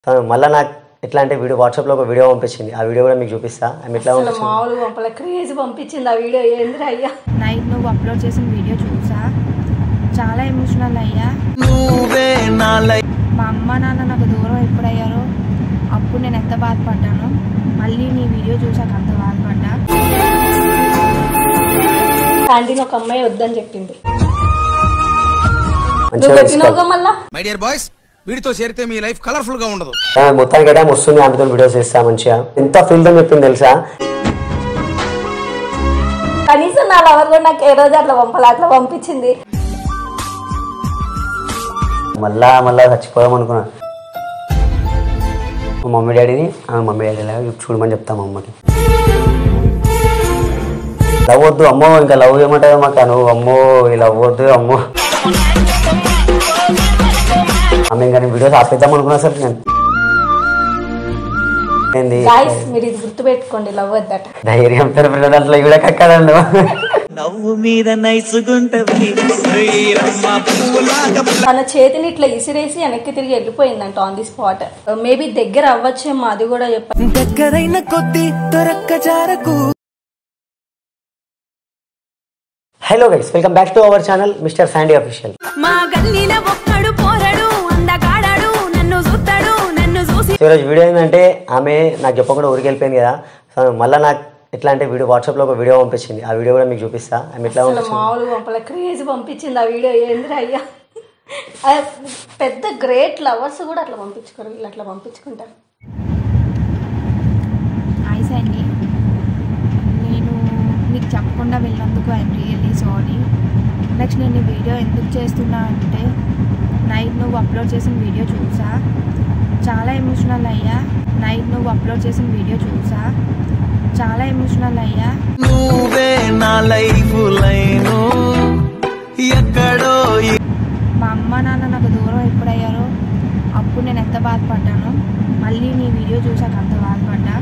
తను మళ్ళీ నాకు ఎట్లా అంటే వీడియో వాట్సాప్లో ఒక వీడియో పంపించింది ఆ వీడియో కూడా మీకు చూపిస్తా ఆమె ఎట్లా అసలు పంపించింది మామూలు పంపల క్రేజ్ పంపించింది ఆ వీడియో ఏందిరా అయ్యా నైట్ నువ్వు అప్లోడ్ చేసిన వీడియో చూసా చాలా ఎమోషనల్ అయ్యా మా అమ్మ నాన్న నాకు దూరం ఎప్పుడయ్యారో అప్పుడు నేను ఎంత బాధపడ్డాను మళ్ళీ నీ వీడియో చూసాక అంత బాధపడ్డా క్యాంటీన్ ఒక అమ్మాయి వద్దని చెప్పింది మంచిగా నువ్వు తీసుకో. చెప్పినావుగా మళ్ళా మై డియర్ బాయ్స్ వీడితో చేరితే మీ లైఫ్ కలర్ఫుల్ గా ఉండదు ఆమె మొత్తానికి అయితే ఆమె వస్తుంది ఆమెతో వీడియోస్ చేస్తా మంచిగా ఎంత ఫీల్ తో చెప్పింది తెలుసా కనీసం నా లవర్ కూడా నాకు ఏ రోజు అట్లా పంపాలి అట్లా పంపించింది మళ్ళా మళ్ళా చచ్చిపోదాం అనుకున్నా మా మమ్మీ డాడీని ఆమె మమ్మీ డాడీ లాగా చూడమని చెప్తా మా అమ్మకి లవ్ వద్దు అమ్మో ఇంకా లవ్ ఏమంటావు మాకు నువ్వు అమ్మో ఈ లవ్ వద్దు అమ్మో ఆమె ఇంకా నేను వీడియోస్ ఆపేద్దాం అనుకున్నా సార్ నేను ఏంది గాయస్ మీరు ఇది గుర్తు పెట్టుకోండి లవ్ వద్దట ధైర్యం తరపున దాంట్లో కూడా కక్కడండు నవ్వు మీద నైసుగుంటవి శ్రీరమ్మ పువ్వులాగా తన చేతిని ఇట్లా ఇసిరేసి వెనక్కి తిరిగి వెళ్ళిపోయిందంట ఆన్ ది స్పాట్ మేబీ దగ్గర అవ్వచ్చేమో అది కూడా చెప్పాలి దగ్గరైన కొద్ది దొరక్క జారకు hello guys welcome back to our channel mister Sandy official మా గల్లీల ఒక్కడు పోరడు అందగాడాడు నన్ను చూస్తాడు నన్ను చూసి సో ఈరోజు వీడియో ఏంటంటే ఆమె నాకు చెప్పకుండా ఊరికి వెళ్ళిపోయింది కదా సో మళ్ళీ నాకు ఎట్లా అంటే వీడియో వాట్సాప్లో ఒక వీడియో పంపించింది ఆ వీడియో కూడా మీకు చూపిస్తా ఆమె ఎట్లా అసలు పంపించింది మామూలు పంపల క్రేజ్ పంపించింది ఆ వీడియో ఏందిరా అయ్యా ఆ పెద్ద గ్రేట్ లవర్స్ కూడా అట్లా పంపించుకోరు వీళ్ళు అట్లా పంపించుకుంటారు హాయ్ సండి నేను నీకు చెప్పకుండా వెళ్ళినందుకు ఐఎమ్ రియల్లీ సారీ నెక్స్ట్ నేను ఈ వీడియో ఎందుకు చేస్తున్నా అంటే నైట్ నువ్వు అప్లోడ్ చేసిన వీడియో చూసా చాలా ఎమోషనల్ అయ్యా నైట్ నువ్వు అప్లోడ్ చేసిన వీడియో చూసా చాలా ఎమోషనల్ అయ్యా నువ్వే నా లైఫ్ లైను ఎక్కడో మా అమ్మ నాన్న నాకు దూరం ఎప్పుడయ్యారో అప్పుడు నేను ఎంత బాధపడ్డాను మళ్ళీ నీ వీడియో చూసాక అంత బాధపడ్డా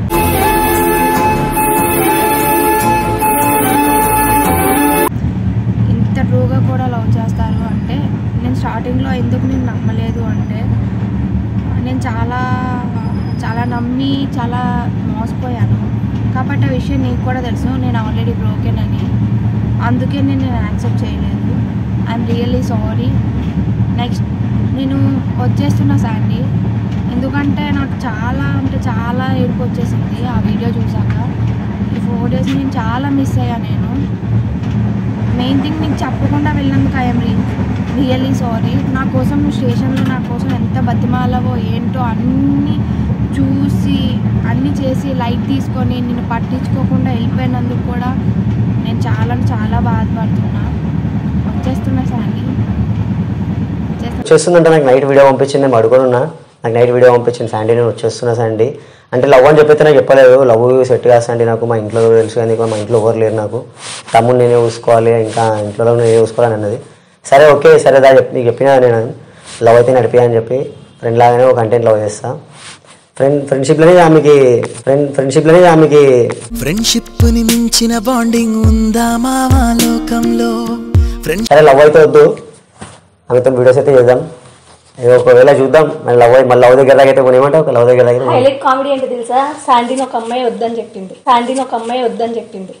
ఇంత ట్రూగా కూడా లవ్ చేస్తారు అంటే నేను స్టార్టింగ్లో ఎందుకు నేను నమ్మలేదు అంటే నేను చాలా చాలా నమ్మి చాలా మోసపోయాను కాబట్టి ఆ విషయం నీకు కూడా తెలుసు నేను ఆల్రెడీ బ్రోకెన్ అని అందుకే నేను నేను యాక్సెప్ట్ చేయలేదు ఐఎమ్ రియల్లీ సారీ నెక్స్ట్ నేను వచ్చేస్తున్నా శాండీ ఎందుకంటే నాకు చాలా అంటే చాలా ఏడుపు వచ్చేసింది ఆ వీడియో చూసాక ఈ ఫోర్ డేస్ నేను చాలా మిస్ అయ్యా నేను మెయిన్ థింగ్ నీకు చెప్పకుండా వెళ్ళినందుకు ఐఎమ్ రియల్లీ సారీ నా కోసం నువ్వు స్టేషన్లో నా కోసం ఎంత బతిమాలవో ఏంటో అన్నీ చూసి అన్నీ చేసి లైట్ తీసుకొని నిన్ను పట్టించుకోకుండా వెళ్ళిపోయినందుకు కూడా నేను చాలా అంటే చాలా బాధపడుతున్నా వచ్చేస్తున్నా శాండీ వచ్చేస్తున్నా చేస్తుందంటే నాకు నైట్ వీడియో పంపించింది నేను పడుకొని ఉన్నా నాకు నైట్ వీడియో పంపించింది శాండీ నేను వచ్చేస్తున్నా శాండీ అంటే లవ్ అని చెప్పితే నాకు చెప్పలేదు లవ్ సెట్ కాదు శాండీ నాకు మా ఇంట్లో తెలుసు కానీ మా ఇంట్లో ఎవరు లేరు నాకు తమ్ముడు నేనే చూసుకోవాలి ఇంకా ఇంట్లో నేనే చూసుకోవాలని అన్నది సరే ఓకే సరే దా చెప్పి నీకు చెప్పినా నేను లవ్ అయితే నడిపా అని చెప్పి ఫ్రెండ్ లాగానే ఒక కంటెంట్ లవ్ చేస్తా ఫ్రెండ్ ఫ్రెండ్షిప్లోనే ఆమెకి ఫ్రెండ్ ఫ్రెండ్షిప్లోనే ఆమెకి ఫ్రెండ్షిప్ ని మించిన బాండింగ్ ఉందా మావా లోకంలో ఫ్రెండ్ సరే లవ్ అయితే వద్దు ఆమెతో వీడియోస్ అయితే చేద్దాం ఏదో ఒకవేళ చూద్దాం మళ్ళీ లవ్ మళ్ళీ లవ్ దగ్గర దగ్గర కొన్ని ఏమంటావు ఒక లవ్ దగ్గర దగ్గర హైలైట్ కామెడీ ఏంటో తెలుసా శాండీని ఒక అమ్మాయి వద్దని చెప్పింది శాండీని ఒక అమ్మాయి వద్దని చెప్పింది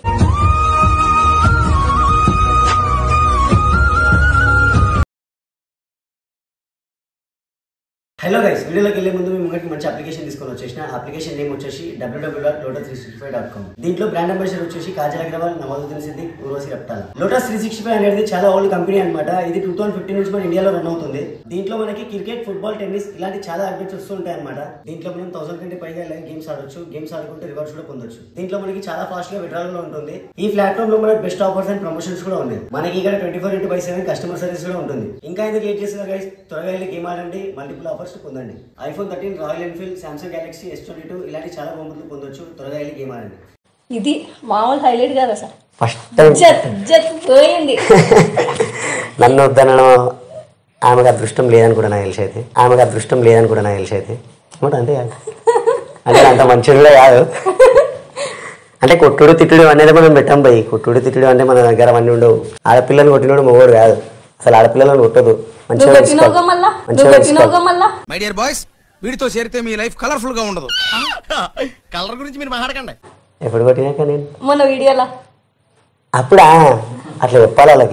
హలో గైస్ వీడియోలోకి వెళ్ళే ముందు మేము ముంగటి మంచి అప్లికేషన్ తీసుకొని వచ్చేసిన అప్లికేషన్ నేమ్ వచ్చేసి WWW dot lotus three sixty five dot com దీంట్లో బ్రాండ్ అంబాసిడర్ వచ్చేసి Kajal Aggarwal Nawazuddin Siddiqui Urvashi Rautela lotus three sixty five అనేది చాలా ఓల్డ్ కంపెనీ అనమాట ఇది టూ థౌసండ్ ఫిఫ్టీన్ నుంచి మన ఇండియాలో రన్ అవుతుంది దీంట్లో మనకి క్రికెట్ ఫుట్బాల్ టెన్నిస్ ఇలాంటి చాలా అప్డేట్స్ వస్తూ ఉంటాయి అనమాట దీంట్లో మనం థౌసండ్ కంటే పైగా గేమ్స్ ఆడొచ్చు గేమ్స్ ఆడుకుంటే రివార్డ్స్ కూడా పొందొచ్చు దీంట్లో మనకి చాలా ఫాస్ట్ గా విడ్రాల్ కూడా ఉంటుంది ఈ ప్లాట్ఫామ్ లో మనకి బెస్ట్ ఆఫర్స్ అండ్ ప్రమోషన్స్ కూడా ఉన్నాయి మనకి ఇక్కడ twenty four into by seven customer service కూడా ఉంటుంది ఇంకా ఎందుకు లేట్ చేస్తున్నారు గైస్ త్వరగా వెళ్ళి గేమ్ ఆడండి మల్టిపుల్ ఆఫర్స్ పొందండి iPhone thirteen Royal Enfield Samsung Galaxy S twenty two ఇలాంటి చాలా బహుమతులు పొందొచ్చు త్వరగా వెళ్ళి గేమ్ ఆడండి ఇది మామూలు హైలైట్ కదా సార్ ఫస్ట్ ఇజ్జత్ ఇజ్జత్ పోయింది నన్ను వద్దనడం ఆమెకు అదృష్టం లేదనుకుంటా నాకు తెలిసి అయితే ఆమెకు అదృష్టం లేదనుకుంటా నాకు తెలిసి అయితే ఏమంటే అంతే కాదు అంటే అంత మంచిది కూడా కాదు అంటే కొట్టుడు తిట్టుడు అనేది మనం పెట్టాం పోయి కొట్టుడు తిట్టుడు అంటే మన దగ్గర అవన్నీ ఉండవు ఆడపిల్లని కొట్టినోడు మొగోడు కాదు అసలు ఆడపిల్లలను కొట్టదు నువ్వు మంచిగా చెప్పినావుగా చూసుకోవాలి. మళ్ళా మంచిగా నువ్వు చూసుకోవాలి. చెప్పినావుగా మళ్ళా మై డియర్ బాయ్స్ వీడితో చేరితే మీ లైఫ్ కలర్ఫుల్ గా ఉండదు కలర్ గురించి మీరు మాట్లాడకండి ఎప్పుడు కొట్టినాక నేను మొన్న వీడియోలో అప్పుడా అట్లా చెప్పాలి వాళ్ళకి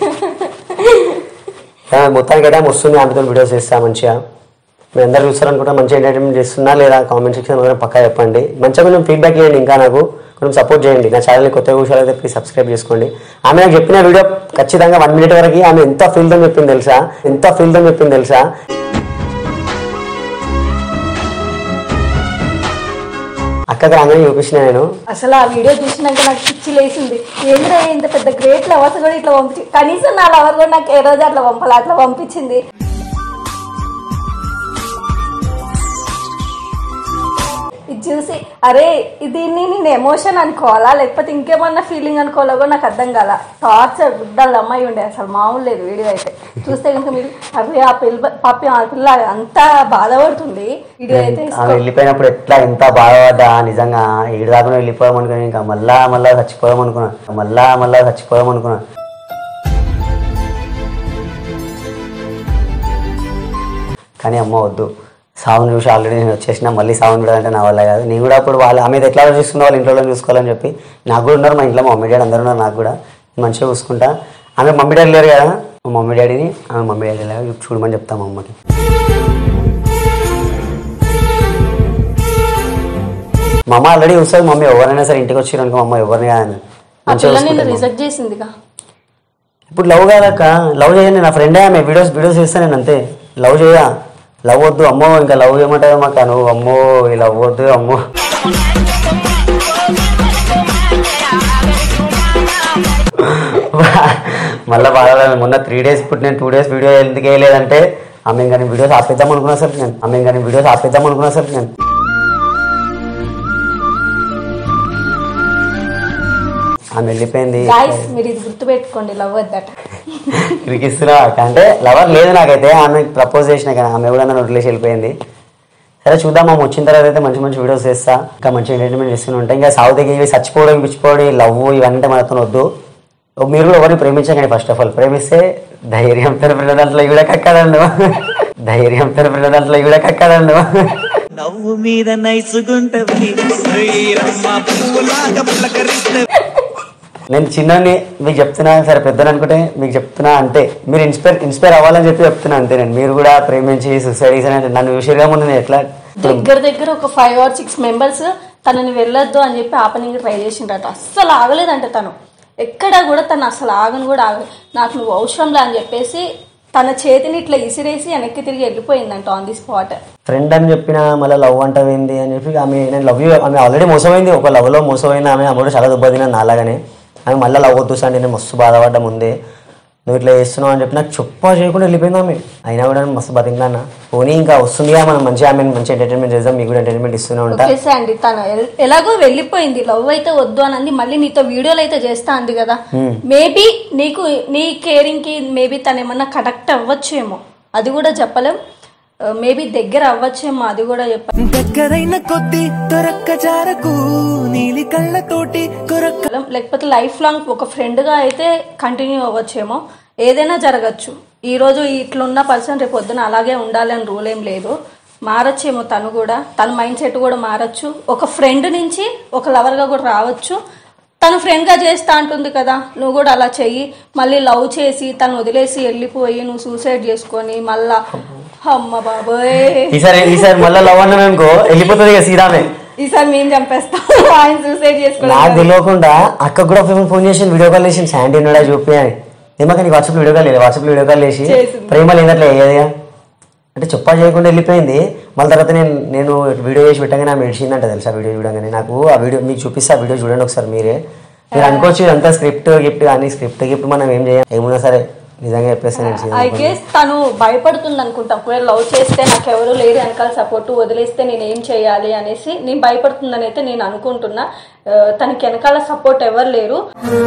ఆ, మొత్తానికి అయితే వస్తుంది ఆమెతో వీడియోస్ చేస్తా మంచిగా మీరు అందరు చూస్తారనుకుంటా మంచిగా ఎంటర్టైన్మెంట్ చేస్తున్నా లేదా కామెంట్ సెక్షన్ మాత్రం పక్కా చెప్పండి మంచిగా కొంచెం ఫీడ్బ్యాక్ ఇవ్వండి ఇంకా నాకు కొంచెం సపోర్ట్ చేయండి నా ఛానల్ని కొత్తగా విషయాలు అయితే ప్లీజ్ సబ్స్క్రైబ్ చేసుకోండి ఆమె నాకు చెప్పిన వీడియో ఖచ్చితంగా వన్ మినిట్ వరకు ఆమె ఎంత ఫీల్తో చెప్పింది తెలుసా ఎంత ఫీల్తో చెప్పింది తెలుసా అక్కకి రాగానే చూపించిన నేను అసలు ఆ వీడియో చూసినాక నాకు పిచ్చి లేసింది ఏంద్రా ఇంత పెద్ద గ్రేట్ లవర్స్ కూడా ఇట్లా పంపించి కనీసం నా లవర్ కూడా నాకు ఏ రోజు అట్లా పంపాలి అట్లా పంపించింది ఇది చూసి అరే దీన్ని నేను ఎమోషన్ అనుకోవాలా లేకపోతే ఇంకేమన్నా ఫీలింగ్ అనుకోవాలో కూడా నాకు అర్థం కాల టార్చర్ గుడ్డల అమ్మాయి ఉండే అసలు మామూలు లేదు వీడియో అయితే చూస్తే కనుక మీరు అరే ఆ పిల్ల పాపి ఆ పిల్ల అంత బాధపడుతుంది వీడియో అయితే ఆమె తీసుకో. వెళ్ళిపోయినప్పుడు ఎట్లా ఇంత బాధపడ్డా నిజంగా ఏడు దాకా వెళ్ళిపోయాం అనుకున్నా ఇంకా మళ్ళా మళ్ళా చచ్చిపోయాం అనుకున్నా మళ్ళా మళ్ళా చచ్చిపోయాం అనుకున్నా కానీ అమ్మ వద్దు సావుని చూసి ఆల్రెడీ నేను వచ్చేసిన మళ్ళీ సావుని చూడాలంటే నా వల్ల కాదు నేను కూడా అప్పుడు వాళ్ళు ఆమె ఎట్లా చూసుకున్న వాళ్ళ ఇంట్లో వాళ్ళని చూసుకోవాలని చెప్పి నాకు కూడా ఉన్నారు మా ఇంట్లో మా మమ్మీ డాడీ అందరూ ఉన్నారు నాకు కూడా మంచిగా చూసుకుంటా ఆమె మమ్మీ డాడీ లేరు కదా మా మమ్మీ డాడీని ఆమె మమ్మీ డాడీ లాగా చూడమని చెప్తాం మా అమ్మకి మా అమ్మ ఆల్రెడీ చూస్తుంది మమ్మీ ఎవరైనా సరే ఇంటికి వచ్చారు అనుకో మా అమ్మ ఎవరిని కాదని ఆ మంచిగా పిల్ల నిన్ను చూసుకుంటుంది మా అమ్మ. రిజెక్ట్ చేసిందిగా ఇప్పుడు లవ్ కాదక్క లవ్ చేయండి నా ఫ్రెండే ఆమె వీడియోస్ వీడియోస్ చేస్తాను నేను అంతే లవ్ చేయ లవ్ వద్దు అమ్మో ఇంకా లవ్ చేయమంటావు మాకు నువ్వు అమ్మో ఈ లవ్ వద్దు అమ్మో మళ్ళీ బాగా మొన్న త్రీ డేస్ ఇప్పుడు నేను టూ డేస్ వీడియో ఎందుకు వేయలేదంటే ఆమె ఇంకా నేను వీడియోస్ ఆపేద్దాం అనుకున్నా సార్ నేను ఆమె ఇంకా నేను వీడియోస్ ఆపేద్దాం అనుకున్నా సార్ నేను ఆమె వెళ్ళిపోయింది గాయస్ మీరు ఇది గుర్తుపెట్టుకోండి లవ్ వద్దట ఇరికిస్తున్నా అంటే లవర్ లేదు నాకైతే ఆమె ప్రపోజ్ చేసిన కానీ ఆమె కూడా నన్ను వదిలేసి వెళ్ళిపోయింది సరే చూద్దాం ఆమె వచ్చిన తర్వాత అయితే మంచి మంచి వీడియోస్ చేస్తా ఇంకా మంచి ఎంటర్టైన్మెంట్ చేస్తూనే ఉంటాయి ఇంకా సౌత్ ఇవి చచ్చిపోవడం పిచ్చిపోవడం లవ్ ఇవన్నీ మనతో వద్దు మీరు కూడా ఎవరిని ప్రేమించకండి ఫస్ట్ ఆఫ్ ఆల్ ప్రేమిస్తే ధైర్యం తరపున దాంట్లో కూడా కక్కడండు ధైర్యం తరపున దాంట్లో కూడా కక్కడండు నవ్వు మీద నైసుగుంటవి శ్రీరమ్మ పువ్వులాగా పులకరిస్తే నేను చిన్నని మీకు చెప్తున్నా సరే పెద్దలు అనుకుంటే మీకు చెప్తున్నా అంతే మీరు ఇన్స్పైర్ ఇన్స్పైర్ అవ్వాలని చెప్పి చెప్తున్నా అంతే నేను మీరు కూడా ప్రేమించి సొసైటీస్ అనేది నన్ను చూసిగా ముందు నేను ఎట్లా దగ్గర దగ్గర ఒక ఫైవ్ ఆర్ సిక్స్ మెంబర్స్ తనని వెళ్ళొద్దు అని చెప్పి ఆపనికి ట్రై చేసిండట అస్సలు ఆగలేదంట తను ఎక్కడా కూడా తను అసలు ఆగను కూడా ఆగ నాకు నువ్వు అవసరంలే అని చెప్పేసి తన చేతిని ఇట్లా ఇసిరేసి వెనక్కి తిరిగి వెళ్ళిపోయిందంట ఆన్ ది స్పాట్ ఫ్రెండ్ అని చెప్పిన మళ్ళీ లవ్ అంటావేంది అని చెప్పి ఆమె నేను లవ్ యూ ఆమె ఆల్రెడీ మోసమైంది ఒక లవ్లో మోసమైంది ఆమె ఆమె కూడా చాలా దెబ్బతిన నాలాగానే ఆమె మళ్ళీ లవ్ వద్దు సార్ నేను మస్తు బాధపడ్డా ముందే నువ్వు ఇట్లా చేస్తున్నావు అని చెప్పి నాకు చెప్పా చేయకుండా వెళ్ళిపోయింది ఆమె అయినా కూడా నేను మస్తు బతికినా పోనీ ఇంకా వస్తుందిగా మనం మంచిగా ఆమె మంచి ఎంటర్టైన్మెంట్ చేద్దాం మీకు కూడా ఎంటర్టైన్మెంట్ ఇస్తూనే ఉంటా ఓకే అండి తను ఎల్- ఎలాగో వెళ్ళిపోయింది లవ్ అయితే వద్దు అని అంది మళ్ళీ నీతో వీడియోలు అయితే చేస్తా అంది కదా మేబీ నీకు నీ కేరింగ్ కి మేబీ తను ఏమన్నా కనెక్ట్ అవ్వచ్చేమో అది కూడా చెప్పలేం మేబీ దగ్గర అవ్వచ్చేమో అది కూడా చెప్పలేం దగ్గరైన కొద్ది దొరక్క జారకు నీలి కళ్ళతోటి కొరక్క లేకపోతే లైఫ్ లాంగ్ ఒక friend గా అయితే కంటిన్యూ అవ్వచ్చేమో ఏదైనా జరగచ్చు ఈ రోజు ఇట్లున్న పర్సన్ రేపు పొద్దున అలాగే ఉండాలని రూల్ ఏం లేదు మారచ్చేమో తను కూడా తన మైండ్ సెట్ కూడా మారచ్చు ఒక ఫ్రెండ్ నుంచి ఒక lover గా కూడా రావచ్చు తను friend గా చేస్తా అంటుంది కదా నువ్వు కూడా అలా చెయ్యి మళ్ళీ లవ్ చేసి తను వదిలేసి వెళ్ళిపోయి నువ్వు సూసైడ్ చేసుకొని మళ్ళా అమ్మ బాబోయ్ ఈసారి ఈసారి మళ్ళీ లవ్ అన్నాను అనుకో వెళ్ళిపోతుంది ఇక సీదామే ఈసారి మేము చంపేస్తాం ఆయన సూసైడ్ నాకు చేసుకోవాలి తెలియకుండా అక్క కూడా ఫోన్ ఫోన్ చేసి వీడియో కాల్ చేసి శాండీ ఉన్నాడా చూపి అని ఏమాక నీకు వాట్సాప్ వీడియో కాల్ లేదు వాట్సాప్ వీడియో కాల్ చేసి చేసింది. ప్రేమ లేదట్లే అయ్యేదిగా అంటే చెప్పా చేయకుండా వెళ్ళిపోయింది మళ్ళీ తర్వాత నేను నేను వీడియో చేసి పెట్టగానే ఆమె ఏడ్చిందంట తెలుసా వీడియో చూడగానే నాకు ఆ వీడియో మీకు చూపిస్తే ఆ వీడియో చూడండి ఒకసారి మీరే మీరు అనుకోవచ్చు ఇదంతా స్క్రిప్ట్ గిఫ్ట్ కానీ స్క్రిప్ట్ గిఫ్ట్ మనం ఏం చేయాలి ఏమున్నా సరే నిజంగా చెప్పేస్తాను నేను ఐ సీదా గెస్ తను భయపడుతుంది అనుకుంటా ఒకవేళ లవ్ చేస్తే నాకు ఎవరు లేరు వెనకాల సపోర్ట్ వదిలేస్తే నేను ఏం చేయాలి అనేసి నేను భయపడుతుందని అయితే నేను అనుకుంటున్నా ఆ, తనకి వెనకాల సపోర్ట్ ఎవరు లేరు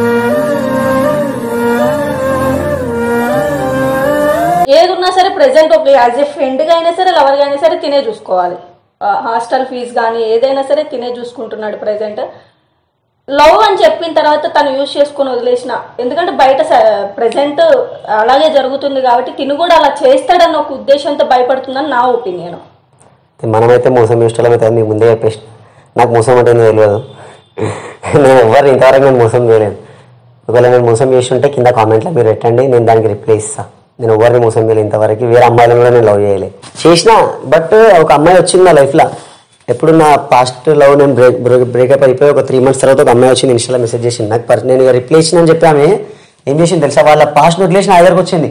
ఏదున్నా సరే ప్రెసెంట్ ఒక యాజ్ ఏ ఫ్రెండ్గా అయినా సరే లవర్గా అయినా సరే తినే చూసుకోవాలి హాస్టల్ ఫీజు కానీ ఏదైనా సరే తినే చూసుకుంటున్నాడు ప్రెసెంట్ లవ్ అని చెప్పిన తర్వాత తను యూజ్ చేసుకుని వదిలేసిన ఎందుకంటే బయట ప్రెసెంట్ అలాగే జరుగుతుంది కాబట్టి తిను కూడా అలా చేస్తాడన్న ఒక ఉద్దేశంతో భయపడుతుందని నా ఒపీనియన్ మనమైతే మోసం చేసేటోళ్ళం అయితే మీకు ముందే చెప్పేసి నాకు మోసం అంటే ఏందో తెలియదు నేను ఎవరు ఇంతవరకు నేను మోసం చేయలేదు ఒకవేళ నేను మోసం చేసి ఉంటే కింద కామెంట్లో మీరు పెట్టండి నేను దానికి రిప్లై ఇస్తా నేను ఎవరిని మోసం చేయలేదు ఇంతవరకు వేరే అమ్మాయిలను కూడా నేను లవ్ చేయలేదు చేసిన బట్ ఒక అమ్మాయి వచ్చింది నా లైఫ్లో ఎప్పుడు నా పాస్ట్ లవ్ నేను బ్రేక్ బ్రేక్ బ్రేకప్ అయిపోయి ఒక త్రీ మంత్స్ తర్వాత ఒక అమ్మాయి వచ్చింది ఇన్స్టాలో మెసేజ్ చేసింది నాకు పర్- నేను ఇక రిప్లై ఇచ్చిన అని చెప్పి ఆమె ఏం చేసింది తెలుసా వాళ్ళ పాస్ట్ వదిలేసి నా దగ్గరకు వచ్చింది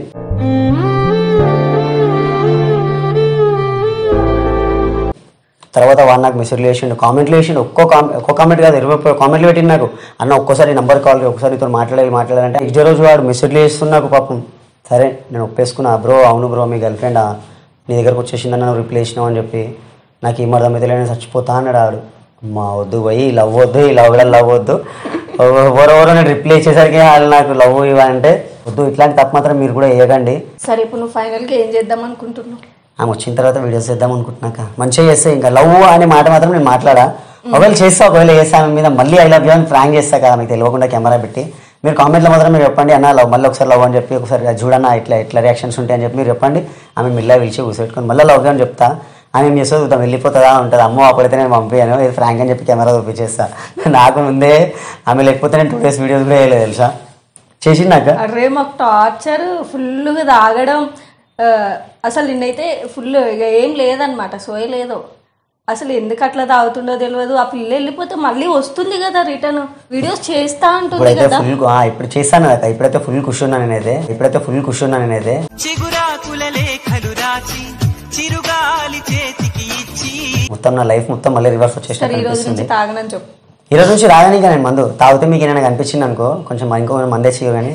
తర్వాత వాడు నాకు మెసేజ్ చేసిండు కామెంట్లు వేసిండు ఒక్కో కామెంట్ ఒక్కో కామెంట్ కాదు ఇరవై ముప్పై కామెంట్లు పెట్టిండు నాకు అన్న ఒక్కోసారి నంబర్ కాల్ ఒక్కసారి ఇతను మాట్లాడాలి మాట్లాడాలంటే ఇదే రోజు వాడు మెసేజ్లు చేస్తున్నా నాకు పాపం సరే నేను ఒప్పేసుకున్నా బ్రో అవును బ్రో మీ గర్ల్ ఫ్రెండ్ నీ దగ్గరకు వచ్చేసిందని నువ్వు రిప్లై ఇచ్చినావు అని చెప్పి నాకు ఏం అర్థమైతే నేను చచ్చిపోతా అన్నాడు ఆడు మా వద్దు పోయి లవ్ వద్దు ఈ లవ్ కూడా లవ్ వద్దు ఎవరెవరో నేను రిప్లై ఇచ్చేసరికి వాళ్ళు నాకు లవ్ ఇవ్వాలంటే వద్దు ఇట్లాంటి తప్పు మాత్రం మీరు కూడా వేయకండి సరే ఇప్పుడు నువ్వు ఫైనల్గా ఏం చేద్దాం అనుకుంటున్నావు ఆమె వచ్చిన తర్వాత వీడియోస్ చేద్దాం అనుకుంటున్నాక మంచిగా చేస్తే ఇంకా లవ్ అనే మాట మాత్రం నేను మాట్లాడా ఒకవేళ చేస్తా ఒకవేళ చేస్తా ఆమె మీద మళ్ళీ ఐ లవ్ యూ అని ప్రాంక్ చేస్తా కదా మీకు తెలియకుండా కెమెరా పెట్టి మీరు కామెంట్లో మాత్రం మీరు చెప్పండి అన్న లవ్ మళ్ళీ ఒకసారి లవ్ అని చెప్పి ఒకసారి అది చూడన్నా ఇట్లా ఇట్లా రియాక్షన్స్ ఉంటాయని చెప్పి మీరు చెప్పండి ఆమె మిల్లా పిలిచి కూర్చోబెట్టుకొని మళ్ళీ లవ్ అని చెప్తా ఆమె ఏం చేస్తుంది చూద్దాం వెళ్ళిపోతుందా ఉంటుంది అమ్మో అప్పుడైతే నేను పంపించాను ఇది ఫ్రాంక్ అని చెప్పి కెమెరా చూపించేస్తా నాకు ముందే ఆమె లేకపోతే నేను టూ డేస్ వీడియోస్ కూడా వేయలేదు తెలుసా చేసిందాక అరే మాకు టార్చర్ ఫుల్గా తాగడం ఆ, అసలు నిన్నైతే ఫుల్ ఇక ఏం లేదనమాట సోయ లేదు అసలు ఎందుకు అట్లా తాగుతుండో తెలియదు ఆ పిల్ల వెళ్ళిపోతే మళ్ళీ వస్తుంది కదా రిటర్న్ వీడియోస్ చేస్తా ఉంటుంది ఇప్పుడైతే కదా ఫుల్ ఇప్పుడు చేస్తాను కదా ఇప్పుడైతే ఫుల్ ఖుషి ఉన్నాను నేనైతే ఇప్పుడైతే ఫుల్ ఖుషి ఉన్నాను నేనైతే చిగురాకుల లేఖలు రాసి చిరుగాలి చేతికి ఇచ్చి మొత్తం నా లైఫ్ మొత్తం మళ్ళీ రివర్స్ సరే వచ్చేసినట్టు ఈ రోజు అనిపిస్తుంది నుంచి తాగనని చెప్పు ఈ రోజు నుంచి రాగానే ఇంకా నేను మందు తాగితే మీకు ఏమైనా కనిపించింది అనుకో కొంచెం ఇంకో మందే చేయు కానీ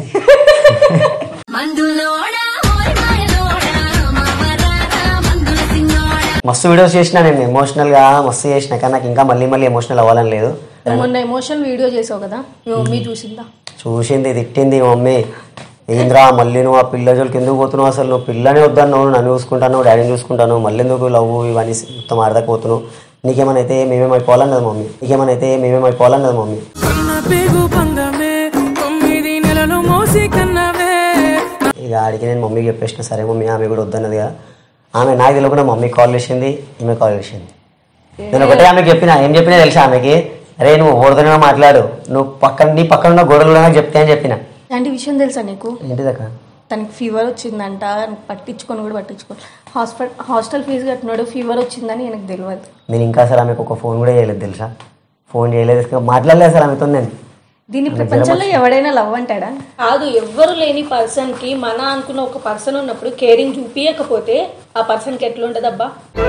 మందులోడా ఓయ్ మాయలోడా మామరారా మందుల సిన్నోడా మస్తు వీడియోస్ చేసిన నేను ఎమోషనల్ గా మస్తు చేసిన కానీ నాకు ఇంకా మళ్ళీ మళ్ళీ ఎమోషనల్ అవ్వాలని లేదు నువ్వు మొన్న ఎమోషనల్ వీడియో చేసావు కదా మీ మమ్మీ చూసిందా చూసింది తిట్టింది మా మమ్మీ ఏంద్రా మళ్ళీ నువ్వు ఆ పిల్ల జోలికి ఎందుకు పోతున్నావు అసలు నువ్వు పిల్లనే వద్దన్నావు నన్ను చూసుకుంటాను డాడీని చూసుకుంటాను మళ్ళీ ఎందుకు లవ్ ఇవన్నీ మొత్తం ఆడదాకపోతున్నావు నీకేమైనా అయితే మేమేమైపోవాలని కదా మమ్మీ నీకేమైనా అయితే మేమేమైపోవాలని కదా మమ్మీ పేగు పంగమే తొమ్మిది నెలలు మోసి కన్నవే ఇక ఆడికి నేను మమ్మీకి చెప్పేసిన సరే మమ్మీ ఆమె కూడా వద్దన్నదిగా ఆమె నాకు తెలియకుండా మమ్మీ కాల్ చేసింది ఈమె కాల్ చేసింది నేను ఒకటే ఆమెకి చెప్పిన ఏం చెప్పినా తెలుసా ఆమెకి అరే నువ్వు ఓడుతూనే మాట్లాడు నువ్వు పక్కన నీ పక్కన ఉన్న గోడలో నాకు చెప్తే అని చెప్పిన ఇలాంటి విషయం తెలుసా నీకు ఏంటిదక్క తనకి ఫీవర్ వచ్చిందంట పట్టించుకొని కూడా పట్టించుకో హాస్పిటల్ హాస్టల్ ఫీజు కట్టినాడు ఫీవర్ వచ్చిందని నాకు తెలియదు నేను ఇంకా అసలు ఆమెకు ఒక ఫోన్ కూడా చేయలేదు తెలుసా ఫోన్ చేయలేదు అసలు మాట్లాడలేదు అసలు ఆమెతో నేను దీని ప్రపంచంలో ఎవడైనా లవ్ అంటాడా కాదు ఎవ్వరు లేని పర్సన్ కి మన అనుకున్న ఒక పర్సన్ ఉన్నప్పుడు కేరింగ్ చూపించకపోతే ఆ పర్సన్ కి ఎట్లా ఉంటదబ్బా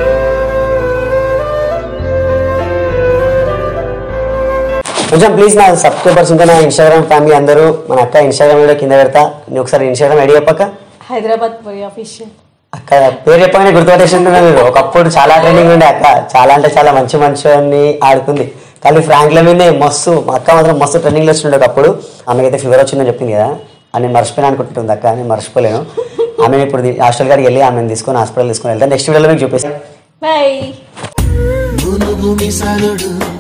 కొంచెం ప్లీజ్ నా సబ్స్క్రైబర్స్ ఇంకా నా ఇన్స్టాగ్రామ్ ఫ్యామిలీ అందరూ మన అక్క ఇన్స్టాగ్రామ్ వీడియో కింద పెడతా నేను ఒకసారి ఇన్స్టాగ్రామ్ ఐడి చెప్పక్క హైదరాబాద్ పోయి ఆఫీషియల్ అక్క పేరు చెప్పగానే గుర్తుపట్టేసింటున్నారు మీరు ఒకప్పుడు చాలా ట్రైనింగ్ ఉండే అక్క చాలా అంటే చాలా మంచి మంచి ఆడుతుంది కానీ ఫ్రాంక్ల మీదే మస్తు మా అక్క మాత్రం మస్తు ట్రైనింగ్లో వచ్చిండే ఒకప్పుడు ఆమెకైతే ఫీవర్ వచ్చిందని చెప్పింది కదా అని నేను మర్చిపోయినా అనుకుంటుంది అక్క నేను మర్చిపోలేను ఆమె ఇప్పుడు హాస్టల్ గారికి వెళ్ళి ఆమెను తీసుకొని హాస్పిటల్ తీసుకొని వెళ్తాను నెక్స్ట్ వీడియోలో మీకు చూపిస్తాను బాయ్ గునుగు మిసాలుడు